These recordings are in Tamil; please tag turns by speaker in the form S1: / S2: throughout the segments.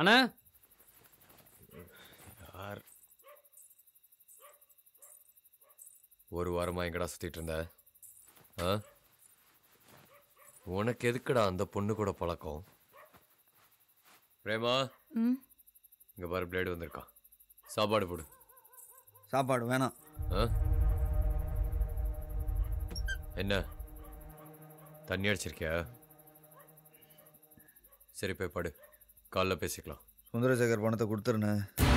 S1: அண்ணா
S2: யார் ஒரு வாரமா எங்கடா சுத்திட்டு இருந்த ஆ உனக்கு எதுக்குடா அந்த பொண்ணு கூட பழக்கம் பிரேமா
S3: ம்
S2: இங்க பாரு பிளேடு வந்திருக்கான் சாப்பாடு போடு
S4: சாப்பாடு வேணாம்
S2: ஆ என்ன தண்ணி அடிச்சிருக்கியா சரி போய் படு காலைல பேசிக்கலாம்
S4: சுந்தரசேகர் பணத்தை கொடுத்துருண்ணே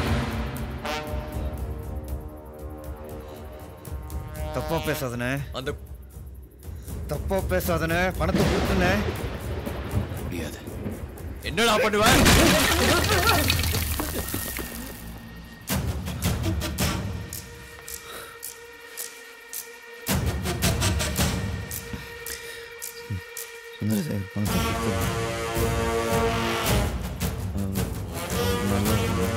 S4: தப்பா பேசாதண்ணே
S2: அந்த
S4: தப்பா பேசாதண்ணே பணத்தை கொடுத்துண்ணே
S2: முடியாது என்னடா பண்ணுவ
S4: சுந்தரசேகர் பணத்தை கொடுத்துருண்ணே நல்லா இருக்குண்ணே.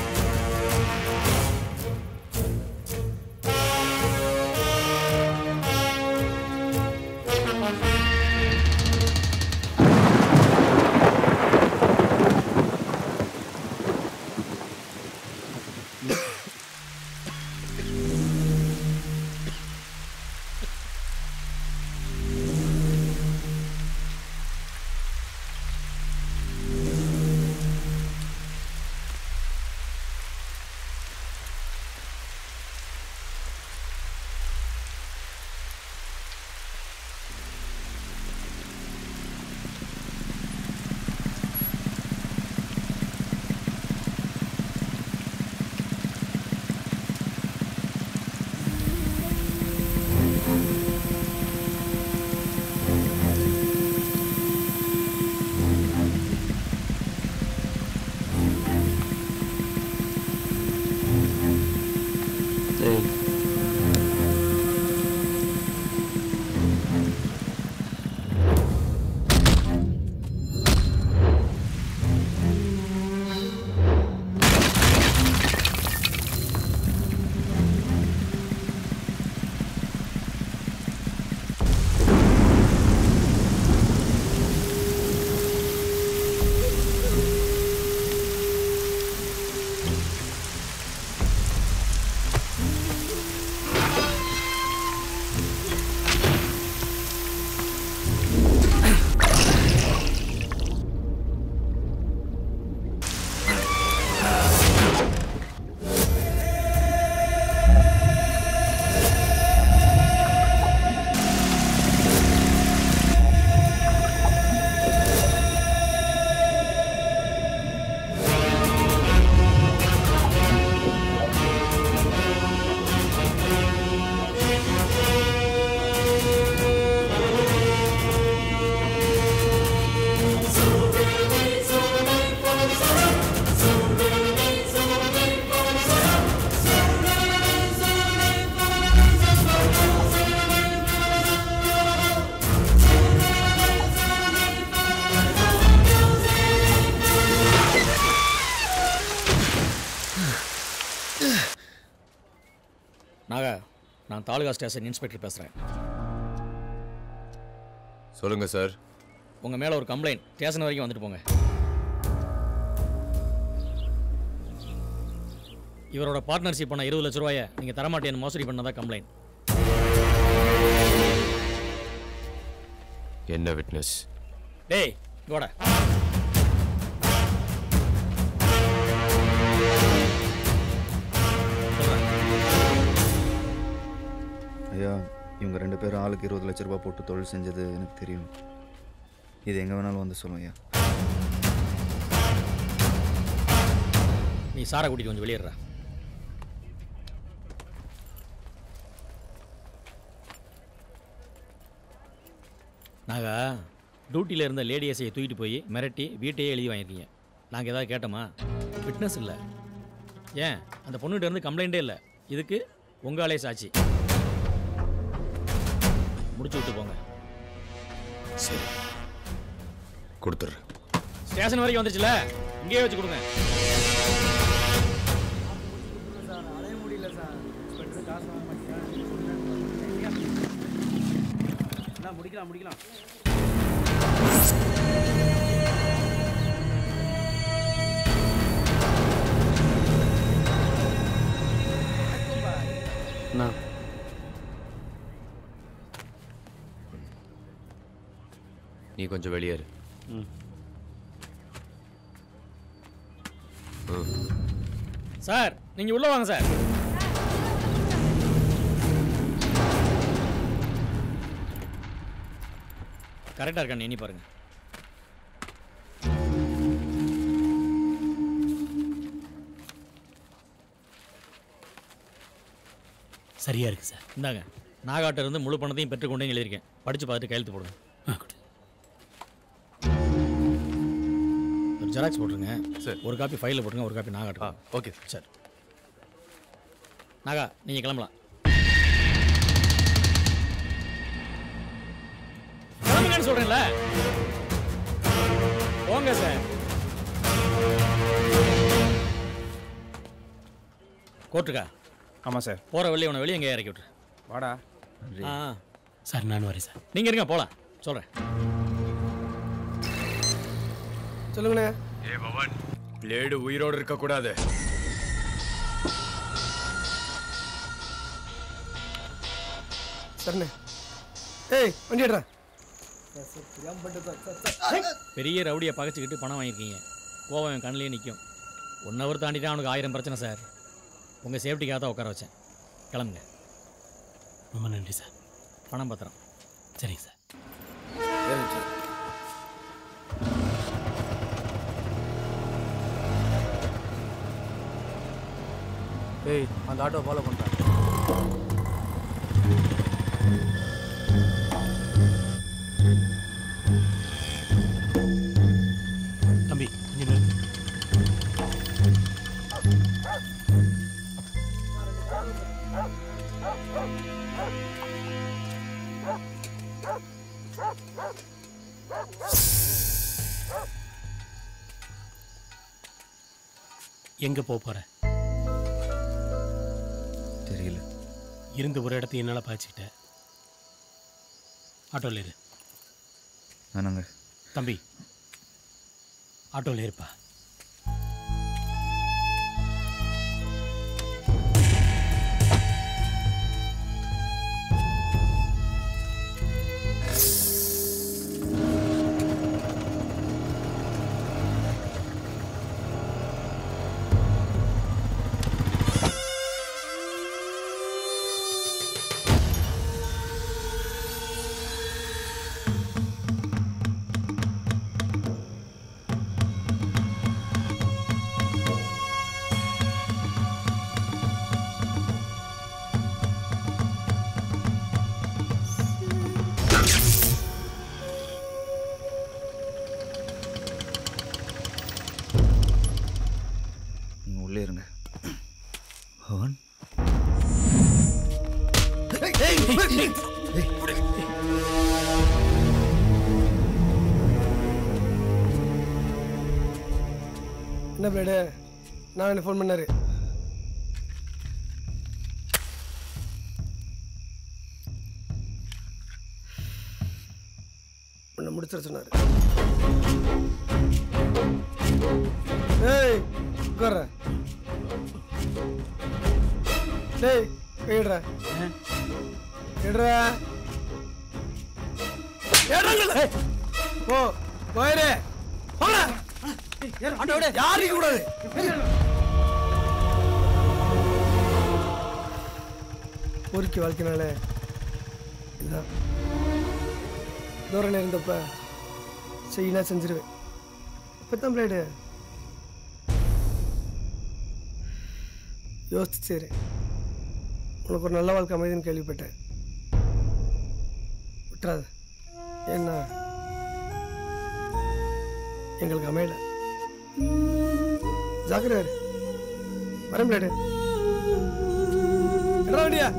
S1: நாகா நான் தாலுகா ஸ்டேஷன் இன்ஸ்பெக்டர் பேசுகிறேன்
S2: சொல்லுங்க சார்
S1: உங்கள் மேலே ஒரு கம்ப்ளைண்ட் ஸ்டேஷன் வரைக்கும் வந்துட்டு போங்க இவரோட பார்ட்னர்ஷிப் பண்ண இருபது லட்ச ரூபாயை நீங்கள் தரமாட்டேன்னு மோசடி பண்ணதா கம்ப்ளைண்ட்
S2: என்ன விட்னஸ்
S1: டேய் இங்கோட
S4: ஐயா இவங்க ரெண்டு பேரும் ஆளுக்கு இருபது லட்ச ரூபாய் போட்டு தொழில் செஞ்சது எனக்கு தெரியும் இது எங்கே வேணாலும் வந்து சொல்லும் ஐயா
S1: நீ சாரை கூட்டிட்டு கொஞ்சம் வெளியேறா நாகா டியூட்டியில் இருந்த லேடியஸையை தூக்கிட்டு போய் மிரட்டி வீட்டையே எழுதி வாங்கியிருக்கீங்க நாங்கள் ஏதாவது கேட்டோமா ஃபிட்னஸ் இல்லை ஏன் அந்த பொண்ணுகிட்ட இருந்து கம்ப்ளைண்ட்டே இல்லை இதுக்கு உங்காலே சாட்சி முடிச்சு விட்டு போங்க
S2: சரி கொடுத்துட்றேன்
S1: ஸ்டேஷன் வரைக்கும் வந்துருச்சுல இங்கேயே வச்சு கொடுங்க
S5: முடிக்கலாம் முடிக்கலாம் அண்ணா
S2: நீ கொஞ்சம் வெளியேறு
S5: ம்
S1: சார் நீங்கள் உள்ளே வாங்க சார் கரெக்டாக இருக்கான்னு எண்ணி பாருங்க
S3: சரியா இருக்கு சார்
S1: இந்தாங்க நாகாட்ட இருந்து முழு பணத்தையும் பெற்றுக்கொண்டேன்னு எழுதியிருக்கேன் படித்து பார்த்துட்டு கையெழுத்து போடுங்க
S3: ஆ, கொடு.
S1: ஒரு ஜெராக்ஸ் போட்டுருங்க
S2: சரி.
S1: ஒரு காப்பி ஃபைலில் போட்டுருங்க ஒரு காப்பி
S2: ஆ
S1: நாகாட்ட
S2: ஓகே
S1: சரி நாகா நீங்கள் கிளம்பலாம் கிளம்புங்கன்னு சொல்கிறேன்ல போங்க சார் கோர்ட்டுக்கா
S5: ஆமாம் சார்
S1: போகிற வெளியே உன்னை வெளியே எங்கே இறக்கி விட்டுரு
S5: வாடா
S1: ஆ
S3: சார் நான் வரேன் சார்
S1: நீங்கள் இருங்க போகலாம் சொல்கிறேன்
S5: சொல்லுங்கண்ணே
S2: ஏ பவன் பிளேடு உயிரோடு இருக்க கூடாது
S6: சரிண்ணே ஏய் வண்டி எடுறா
S1: பெரிய ரவுடியை பகைச்சிக்கிட்டு பணம் வாங்கியிருக்கீங்க கோவம் என் கண்ணிலே நிற்கும் ஒன் ஹவர் தாண்டி தான் அவனுக்கு ஆயிரம் பிரச்சனை சார் உங்கள் சேஃப்டிக்காக தான் உட்கார வச்சேன் கிளம்புங்க
S3: ரொம்ப நன்றி சார்
S1: பணம் பத்திரம்
S3: சரிங்க சார்
S5: ஏய் அந்த ஆட்டோ ஃபாலோ பண்ணுறேன்
S3: தம்பி கொஞ்சம் நிறுத்து. எங்க போக போற
S4: தெரியல
S3: இருந்த ஒரு இடத்த என்னால் பாய்ச்சிக்கிட்ட ஆட்டோவில் இரு
S4: வேணாங்க
S3: தம்பி ஆட்டோவில் இருப்பா
S4: நீங்கள் உள்ளே இருங்க பவன்
S6: என்ன பிளேடு நான் என்ன ஃபோன் பண்ணாரு உன்னை முடிச்சிட சொன்னாரு ஏய் உட்கார்ற டேய் கையிடுற எடுறா போ போயிரு போடா யாருக்கு கூடாது பொறுக்கி வாழ்க்கைனால இதுதான் தூரம் இருந்தப்ப செய்யினா செஞ்சிருவேன் இப்பதான் பிளேடு யோசிச்சு சரி உனக்கு ஒரு நல்ல வாழ்க்கை அமைதின்னு கேள்விப்பட்டேன் விட்டுறாத ஏன்னா எங்களுக்கு அமையல ஜாக்கிரதை இரு. வரேன் பிளேடு என்ன வண்டியா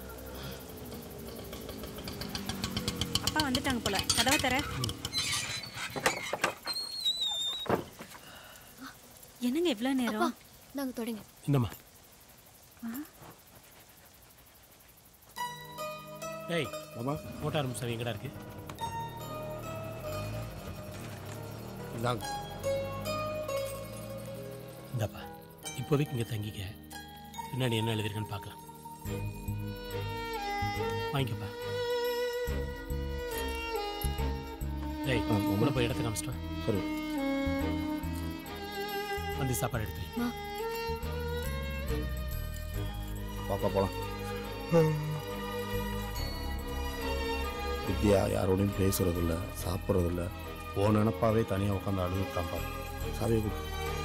S7: அப்பா வந்துட்டாங்க போல கதவை தர என்னங்க இவ்வளோ
S8: அப்பா
S7: நேரம்
S8: நாங்க தொடங்க
S3: இந்தம்மா டேய்
S9: ஆமா
S3: மோட்டார் மின்சாரம் எங்கடா இருக்கு
S9: இந்தாங்க
S3: இந்தாப்பா இப்போதைக்கு இங்கே தங்கிக்க பின்னாடி என்ன எழுதிருக்குன்னு பார்க்கலாம் வாங்கிக்கப்பா டேய்
S9: ஆ, ஆமா.
S3: உங்களை போய் இடத்த காமிச்சிட்டு வா.
S9: சரி
S3: வந்து சாப்பாடு எடுத்து வை.
S9: பாப்பா போலாம் வித்யா யாரோடையும் பேசுறதில்ல சாப்பிட்றதில்ல ஓ நினப்பாவே தனியாக உட்காந்து அழுதுட்டான் பாரு சாவியை கொடு